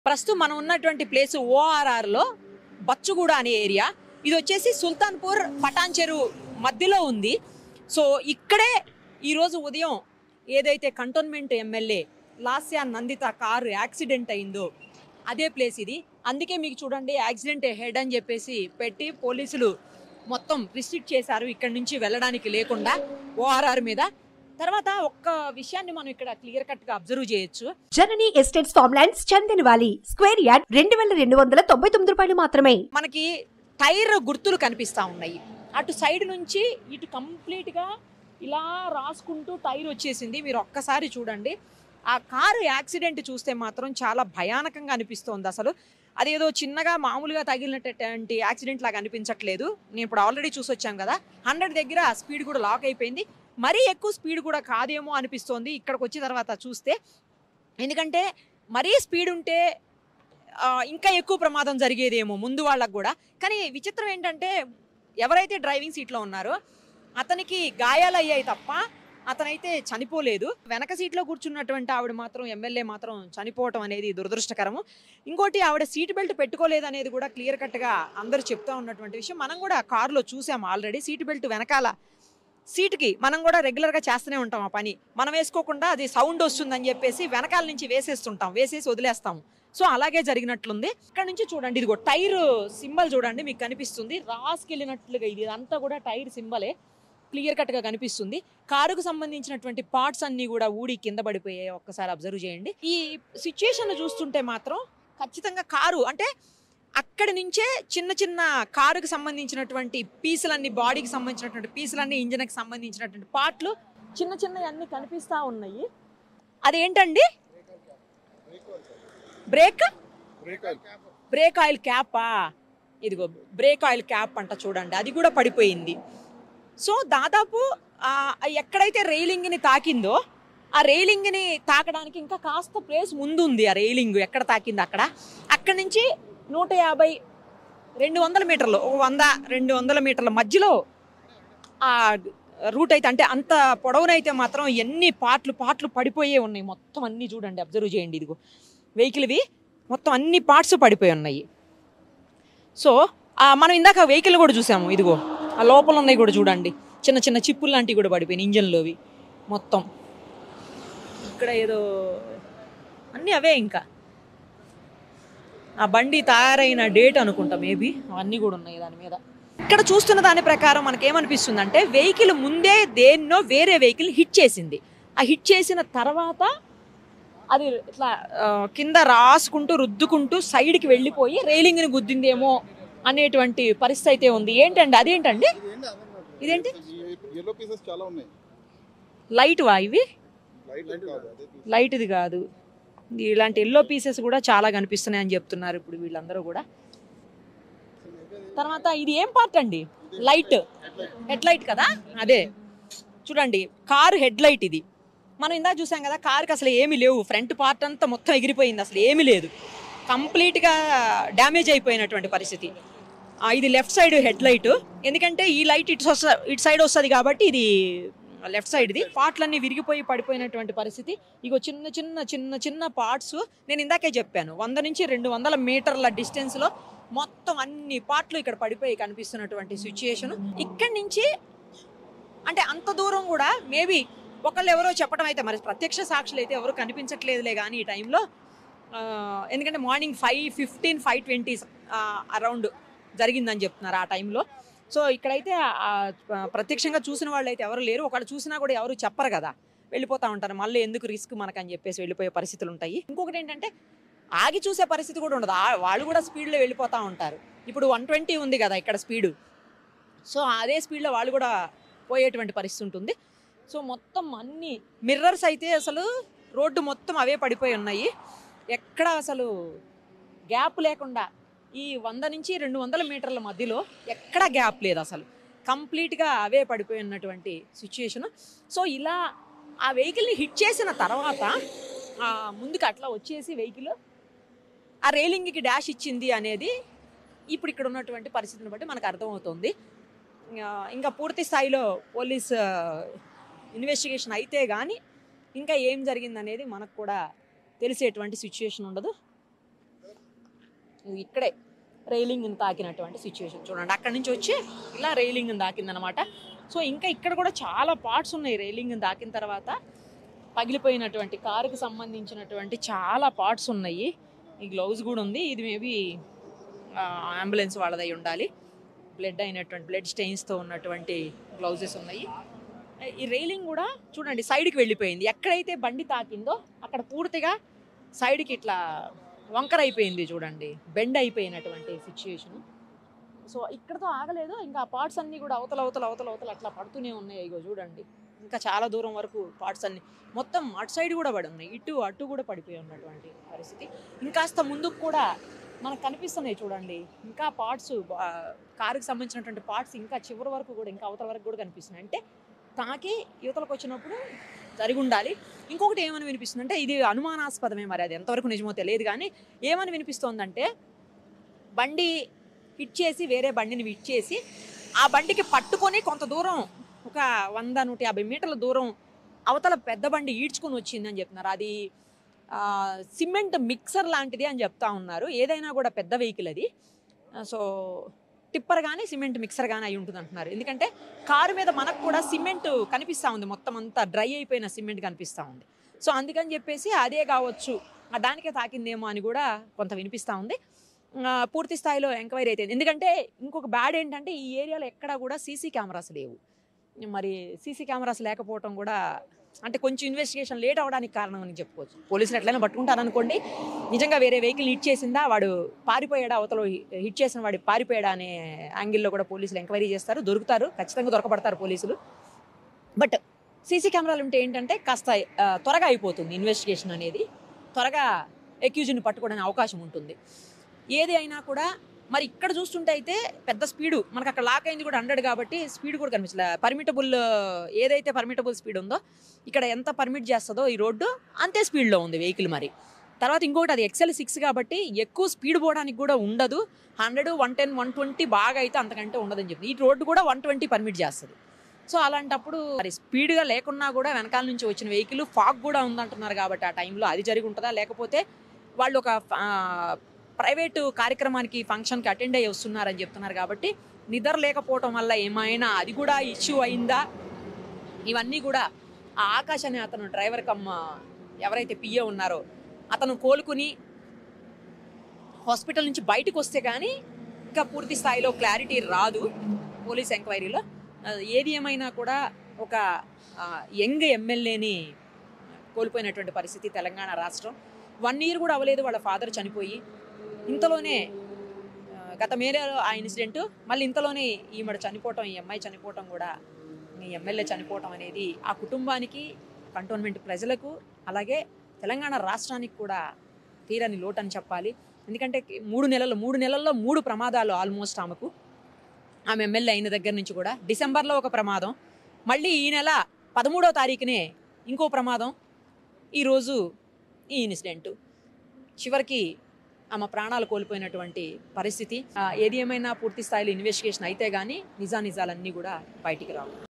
ప్రస్తుతం మనం ఉన్నటువంటి ప్లేస్ ఓఆర్ఆర్ లో బచ్చుగూడ అనే ఏరియా ఇది వచ్చేసి సుల్తాన్పూర్ పటాన్ చెరువు మధ్యలో ఉంది సో ఇక్కడే ఈరోజు ఉదయం ఏదైతే cantonment MLA Lasya Nanditha car accident అయిందో అదే ప్లేస్ ఇది అందుకే మీకు చూడండి యాక్సిడెంట్ హెడ్ అని చెప్పేసి పెట్టి పోలీసులు మొత్తం రిస్ట్రిక్ట్ చేశారు ఇక్కడి నుంచి వెళ్ళడానికి లేకుండా ఓఆర్ఆర్ మీద తర్వాత ఒక్క విషయాన్ని మనం ఇక్కడ క్లియర్ కట్ గా అబ్జర్వ్ చేయొచ్చు జనని ఎస్టేట్స్ ఫార్మ్లాండ్స్ చందన్ వాలి స్క్వేర్ యార్డ్ రెండు వేల రెండు వందల తొంభై తొమ్మిది రూపాయలు మాత్రమే మనకి టైర్ గుర్తులు కనిపిస్తా ఉన్నాయి అటు సైడ్ నుంచి ఇటు కంప్లీట్ గా ఇలా రాసుకుంటూ టైర్ వచ్చేసింది మీరు ఒక్కసారి చూడండి ఆ కారు యాక్సిడెంట్ చూస్తే మాత్రం చాలా భయానకంగా అనిపిస్తోంది అసలు అదేదో చిన్నగా మామూలుగా తగిలినటువంటి యాక్సిడెంట్ లాగా అనిపించట్లేదు నేను ఇప్పుడు ఆల్రెడీ చూసి వచ్చాం కదా హండ్రెడ్ దగ్గర స్పీడ్ కూడా లాక్ అయిపోయింది మరీ ఎక్కువ స్పీడ్ కూడా కాదేమో అనిపిస్తోంది ఇక్కడికి వచ్చిన తర్వాత చూస్తే ఎందుకంటే మరీ స్పీడ్ ఉంటే ఆ, ఇంకా ఎక్కువ ప్రమాదం జరిగేదేమో ముందు వాళ్ళకు కూడా కానీ విచిత్రం ఏంటంటే ఎవరైతే డ్రైవింగ్ సీట్లో ఉన్నారో అతనికి గాయాలు అయ్యాయి తప్ప అతనైతే చనిపోలేదు వెనక సీట్లో కూర్చున్నటువంటి ఆవిడ మాత్రం ఎమ్మెల్యే మాత్రం చనిపోవటం అనేది దురదృష్టకరము ఇంకోటి ఆవిడ సీట్ బెల్ట్ పెట్టుకోలేదు అనేది కూడా క్లియర్ కట్గా అందరూ చెప్తా ఉన్నటువంటి విషయం మనం కూడా కారులో చూసాము ఆల్రెడీ సీట్ బెల్ట్ వెనకాల సీటుకి మనం కూడా రెగ్యులర్గా చేస్తూనే ఉంటాం ఆ పని మనం వేసుకోకుండా అది సౌండ్ వస్తుందని చెప్పేసి వెనకాల నుంచి వేసేస్తుంటాం వేసేసి వదిలేస్తాము సో అలాగే జరిగినట్లుంది ఇక్కడ నుంచి చూడండి ఇదిగో టైర్ సింబల్ చూడండి మీకు కనిపిస్తుంది రాసుకెళ్ళినట్లుగా ఇది అంతా కూడా టైర్ సింబలే క్లియర్ కట్గా కనిపిస్తుంది కారుకు సంబంధించినటువంటి పార్ట్స్ అన్నీ కూడా ఊడి కింద పడిపోయాయి ఒక్కసారి అబ్జర్వ్ చేయండి ఈ సిచ్యుయేషన్ చూస్తుంటే మాత్రం ఖచ్చితంగా కారు అంటే అక్కడి నుంచే చిన్న చిన్న కారుకి సంబంధించినటువంటి పీసులన్నీ బాడీకి సంబంధించినటువంటి పీసులన్నీ ఇంజన్కి సంబంధించినటువంటి పార్ట్లు చిన్న చిన్నవి అన్నీ కనిపిస్తూ ఉన్నాయి అదేంటండి బ్రేక్ బ్రేక్ ఆయిల్ క్యాపా ఇదిగో బ్రేక్ ఆయిల్ క్యాప్ అంట చూడండి అది కూడా పడిపోయింది సో దాదాపు ఆ, ఎక్కడైతే రైలింగ్ని తాకిందో ఆ రైలింగ్ని తాకడానికి ఇంకా కాస్త ప్లేస్ ముందు ఉంది ఆ రైలింగ్ ఎక్కడ తాకింది అక్కడ అక్కడి నుంచి నూట యాభై రెండు వందల మీటర్లు ఒక వంద రెండు వందల మీటర్ల మధ్యలో ఆ రూట్ అయితే అంటే అంత పొడవునైతే మాత్రం ఎన్ని పార్ట్లు పార్ట్లు పడిపోయే ఉన్నాయి మొత్తం అన్నీ చూడండి అబ్జర్వ్ చేయండి ఇదిగో వెహికల్వి మొత్తం అన్ని పార్ట్స్ పడిపోయి ఉన్నాయి సో ఆ, మనం ఇందాక వెహికల్ కూడా చూసాము ఇదిగో ఆ లోపల ఉన్నాయి కూడా చూడండి చిన్న చిన్న చిప్పులు లాంటివి కూడా పడిపోయినాయి ఇంజన్లోవి మొత్తం ఇక్కడ ఏదో అన్నీ అవే ఇంకా ఆ బండి తయారైన డేట్ అనుకుంటా మేబీ అవన్నీ కూడా ఉన్నాయి దాని మీద ఇక్కడ చూస్తున్న దాని ప్రకారం మనకి ఏమనిపిస్తుంది అంటే వెహికల్ ముందే దేన్నో వేరే వెహికల్ హిట్ చేసింది ఆ హిట్ చేసిన తర్వాత అది ఇట్లా ఆ, కింద రాసుకుంటూ రుద్దుకుంటూ సైడ్కి వెళ్ళిపోయి రైలింగ్ని గుద్దిందేమో అనేటువంటి పరిస్థితి అయితే ఉంది ఏంటండి అదేంటండి ఇదేంటి ఎల్లో పీసెస్ చాలా ఉన్నాయి లైట్ వా ఇవి లైట్ లైట్ కాదు అదే లైట్ ఇది కాదు ఇది ఇలాంటి ఎల్లో పీసెస్ కూడా చాలా కనిపిస్తున్నాయి అని చెప్తున్నారు ఇప్పుడు వీళ్ళందరూ కూడా తర్వాత ఇది ఏం పార్ట్ అండి లైట్ హెడ్ లైట్ కదా అదే చూడండి కారు హెడ్ లైట్ ఇది మనం ఇందాక చూసాం కదా కారుకి అసలు ఏమీ లేవు ఫ్రంట్ పార్ట్ అంతా మొత్తం ఎగిరిపోయింది అసలు ఏమీ లేదు కంప్లీట్గా డ్యామేజ్ అయిపోయినటువంటి పరిస్థితి ఆ, ఇది లెఫ్ట్ సైడ్ హెడ్ లైట్ ఎందుకంటే ఈ లైట్ ఇటు వస్త ఇటు సైడ్ వస్తుంది కాబట్టి ఇది లెఫ్ట్ సైడ్ది పార్ట్లన్నీ విరిగిపోయి పడిపోయినటువంటి పరిస్థితి ఇగో చిన్న చిన్న చిన్న చిన్న పార్ట్స్ నేను ఇందాకే చెప్పాను వంద నుంచి రెండు వందల మీటర్ల డిస్టెన్స్లో మొత్తం అన్ని పార్ట్లు ఇక్కడ పడిపోయి కనిపిస్తున్నటువంటి సిచ్యుయేషన్ ఇక్కడి నుంచి అంటే అంత దూరం కూడా మేబీ ఒకళ్ళు ఎవరో చెప్పడం అయితే మరి ప్రత్యక్ష సాక్షులు అయితే ఎవరు కనిపించట్లేదులే కానీ ఈ టైంలో ఆ, ఎందుకంటే morning five fifteen five twenty around జరిగిందని చెప్తున్నారు ఆ టైంలో సో ఇక్కడైతే ఆ, ఆ, ప్రత్యక్షంగా చూసిన వాళ్ళు అయితే ఎవరు లేరు ఒకళ్ళు చూసినా కూడా ఎవరు చెప్పరు కదా వెళ్ళిపోతా ఉంటారు మళ్ళీ ఎందుకు రిస్క్ మనకని చెప్పేసి వెళ్ళిపోయే పరిస్థితులు ఉంటాయి ఇంకొకటి ఏంటంటే ఆగి చూసే పరిస్థితి కూడా ఉండదు ఆ- వాళ్ళు కూడా స్పీడ్లో వెళ్ళిపోతూ ఉంటారు ఇప్పుడు వన్ ట్వంటీ ఉంది కదా ఇక్కడ స్పీడు సో అదే స్పీడ్లో వాళ్ళు కూడా పోయేటువంటి పరిస్థితి ఉంటుంది సో మొత్తం అన్ని మిర్రర్స్ అయితే అసలు రోడ్డు మొత్తం అవే పడిపోయి ఉన్నాయి ఎక్కడ అసలు గ్యాప్ లేకుండా ఈ వంద నుంచి రెండు వందల మీటర్ల మధ్యలో ఎక్కడ గ్యాప్ లేదు అసలు కంప్లీట్గా అవే పడిపోయి ఉన్నటువంటి సిచ్యుయేషన్ సో ఇలా ఆ వెహికల్ని హిట్ చేసిన తర్వాత ఆ ముందుకు అట్లా వచ్చేసి వెహికల్ ఆ రైలింగ్కి డాష్ ఇచ్చింది అనేది ఇప్పుడు ఇక్కడ ఉన్నటువంటి పరిస్థితిని బట్టి మనకు అర్థమవుతుంది ఆ, ఇంకా పూర్తి స్థాయిలో పోలీస్ ఇన్వెస్టిగేషన్ అయితే కానీ ఇంకా ఏం జరిగిందనేది మనకు కూడా తెలిసేటువంటి సిచ్యుయేషన్ ఉండదు ఇది ఇక్కడే రైలింగ్ని తాకినటువంటి సిచ్యువేషన్ చూడండి అక్కడి నుంచి వచ్చి ఇలా రైలింగ్ని తాకిందనమాట సో ఇంకా ఇక్కడ కూడా చాలా పార్ట్స్ ఉన్నాయి రైలింగ్ని తాకిన తర్వాత పగిలిపోయినటువంటి కారుకి సంబంధించినటువంటి చాలా పార్ట్స్ ఉన్నాయి ఈ గ్లౌజ్ కూడా ఉంది ఇది మేబీ అంబులెన్స్ వాళ్ళదై ఉండాలి బ్లడ్ అయినటువంటి బ్లడ్ స్టెయిన్స్తో ఉన్నటువంటి గ్లౌజెస్ ఉన్నాయి ఈ రైలింగ్ కూడా చూడండి సైడ్కి వెళ్ళిపోయింది ఎక్కడైతే బండి తాకిందో అక్కడ పూర్తిగా సైడ్కి ఇట్లా వంకర అయిపోయింది చూడండి బెండ్ అయిపోయినటువంటి సిచ్యుయేషన్ సో ఇక్కడతో ఆగలేదు ఇంకా ఆ పార్ట్స్ అన్నీ కూడా అవతల అవతల అవతల అవతల అట్లా పడుతూనే ఉన్నాయి ఇగో చూడండి ఇంకా చాలా దూరం వరకు పార్ట్స్ అన్ని మొత్తం అటు సైడ్ కూడా పడి ఉన్నాయి ఇటు అటు కూడా పడిపోయి ఉన్నటువంటి పరిస్థితి ఇంకాస్త ముందుకు కూడా మనకు కనిపిస్తున్నాయి చూడండి ఇంకా పార్ట్స్ కారుకి సంబంధించినటువంటి పార్ట్స్ ఇంకా చివరి వరకు కూడా ఇంకా అవతల వరకు కూడా కనిపిస్తున్నాయి అంటే తాకి యువతలకు వచ్చినప్పుడు జరిగి ఉండాలి ఇంకొకటి ఏమని వినిపిస్తుంది అంటే ఇది అనుమానాస్పదమే మరి అది ఎంతవరకు నిజమో తెలియదు కానీ ఏమని వినిపిస్తోందంటే బండి హిట్ చేసి వేరే బండిని హిట్ చేసి ఆ బండికి పట్టుకొని కొంత దూరం ఒక వంద నూట యాభై మీటర్ల దూరం అవతల పెద్ద బండి ఈడ్చుకొని వచ్చిందని చెప్తున్నారు అది ఆ, సిమెంట్ మిక్సర్ లాంటిది అని చెప్తా ఉన్నారు ఏదైనా కూడా పెద్ద వెహికల్ అది ఆ, సో టిప్పర్ కానీ సిమెంట్ మిక్సర్ కానీ అయి ఉంటుంది అంటున్నారు ఎందుకంటే కారు మీద మనకు కూడా సిమెంట్ కనిపిస్తూ ఉంది మొత్తం అంతా డ్రై అయిపోయిన సిమెంట్ కనిపిస్తూ ఉంది సో అందుకని చెప్పేసి అదే కావచ్చు ఆ దానికే తాకిందేమో అని కూడా కొంత వినిపిస్తూ ఉంది ఆ, పూర్తి స్థాయిలో ఎంక్వైరీ అయితే ఎందుకంటే ఇంకొక బ్యాడ్ ఏంటంటే ఈ ఏరియాలో ఎక్కడా కూడా సీసీ కెమెరాస్ లేవు మరి సీసీ కెమెరాస్ లేకపోవడం కూడా అంటే కొంచెం ఇన్వెస్టిగేషన్ లేట్ అవడానికి కారణం అని చెప్పుకోవచ్చు పోలీసులు ఎట్లయినా పట్టుకుంటారు అనుకోండి నిజంగా వేరే వెహికల్ హిట్ చేసిందా వాడు పారిపోయాడా అవతల హిట్ చేసిన వాడు పారిపోయాడా అనే యాంగిల్లో కూడా పోలీసులు ఎంక్వైరీ చేస్తారు దొరుకుతారు ఖచ్చితంగా దొరకబడతారు పోలీసులు బట్ సీసీ కెమెరాలు ఉంటే ఏంటంటే కాస్త ఆ, త్వరగా అయిపోతుంది ఇన్వెస్టిగేషన్ అనేది త్వరగా ఎక్యూజ్ని పట్టుకోవడానికి అవకాశం ఉంటుంది ఏది అయినా కూడా మరి ఇక్కడ చూస్తుంటే అయితే పెద్ద స్పీడు మనకు అక్కడ లాక్ అయింది కూడా హండ్రెడ్ కాబట్టి స్పీడ్ కూడా కనిపించలే పర్మిటబుల్ ఏదైతే పర్మిటబుల్ స్పీడ్ ఉందో ఇక్కడ ఎంత పర్మిట్ చేస్తుందో ఈ రోడ్డు అంతే స్పీడ్లో ఉంది వెహికల్ మరి తర్వాత ఇంకొకటి అది ఎక్సెల్ సిక్స్ కాబట్టి ఎక్కువ స్పీడ్ పోవడానికి కూడా ఉండదు hundred one ten one twenty బాగా అయితే అంతకంటే ఉండదని చెప్పి ఈ రోడ్డు కూడా వన్ ట్వంటీ పర్మిట్ చేస్తుంది సో అలాంటప్పుడు మరి స్పీడ్గా లేకున్నా కూడా వెనకాల నుంచి వచ్చిన వెహికల్ ఫాగ్ కూడా ఉందంటున్నారు కాబట్టి ఆ టైంలో అది జరిగి ఉంటుందా లేకపోతే వాళ్ళు ఒక ప్రైవేటు కార్యక్రమానికి ఫంక్షన్కి అటెండ్ అయ్యి వస్తున్నారని చెప్తున్నారు కాబట్టి నిద్ర లేకపోవటం వల్ల ఏమైనా అది కూడా ఇష్యూ అయిందా ఇవన్నీ కూడా ఆ ఆకాశ్ అనే అతను డ్రైవర్ కమ్మ ఎవరైతే పిఏ ఉన్నారో అతను కోలుకుని హాస్పిటల్ నుంచి బయటకు వస్తే కానీ ఇంకా పూర్తి స్థాయిలో క్లారిటీ రాదు పోలీస్ ఎంక్వైరీలో ఆ, ఏది ఏమైనా కూడా ఒక ఆ, యంగ్ ఎమ్మెల్యేని కోల్పోయినటువంటి పరిస్థితి తెలంగాణ రాష్ట్రం వన్ ఇయర్ కూడా అవ్వలేదు వాళ్ళ ఫాదర్ చనిపోయి ఇంతలోనే ఆ, గత మేరేలో ఆ ఇన్సిడెంట్ మళ్ళీ ఇంతలోనే ఈమెడ చనిపోవటం ఈ అమ్మాయి చనిపోవటం కూడా ఈ ఎమ్మెల్యే చనిపోవటం అనేది ఆ కుటుంబానికి కంటోన్మెంట్ ప్రజలకు అలాగే తెలంగాణ రాష్ట్రానికి కూడా తీరని లోటు అని చెప్పాలి ఎందుకంటే మూడు నెలలు మూడు నెలల్లో మూడు ప్రమాదాలు ఆల్మోస్ట్ ఆమెకు ఆమె ఎమ్మెల్యే అయిన దగ్గర నుంచి కూడా డిసెంబర్లో ఒక ప్రమాదం మళ్ళీ ఈ నెల పదమూడో తారీఖునే ఇంకో ప్రమాదం ఈరోజు ఈ ఇన్సిడెంట్ చివరికి ఆమె ప్రాణాలు కోల్పోయినటువంటి పరిస్థితి ఆ, ఏది ఏమైనా పూర్తి స్థాయిలో ఇన్వెస్టిగేషన్ అయితే కానీ నిజా నిజాలన్నీ కూడా బయటికి రావు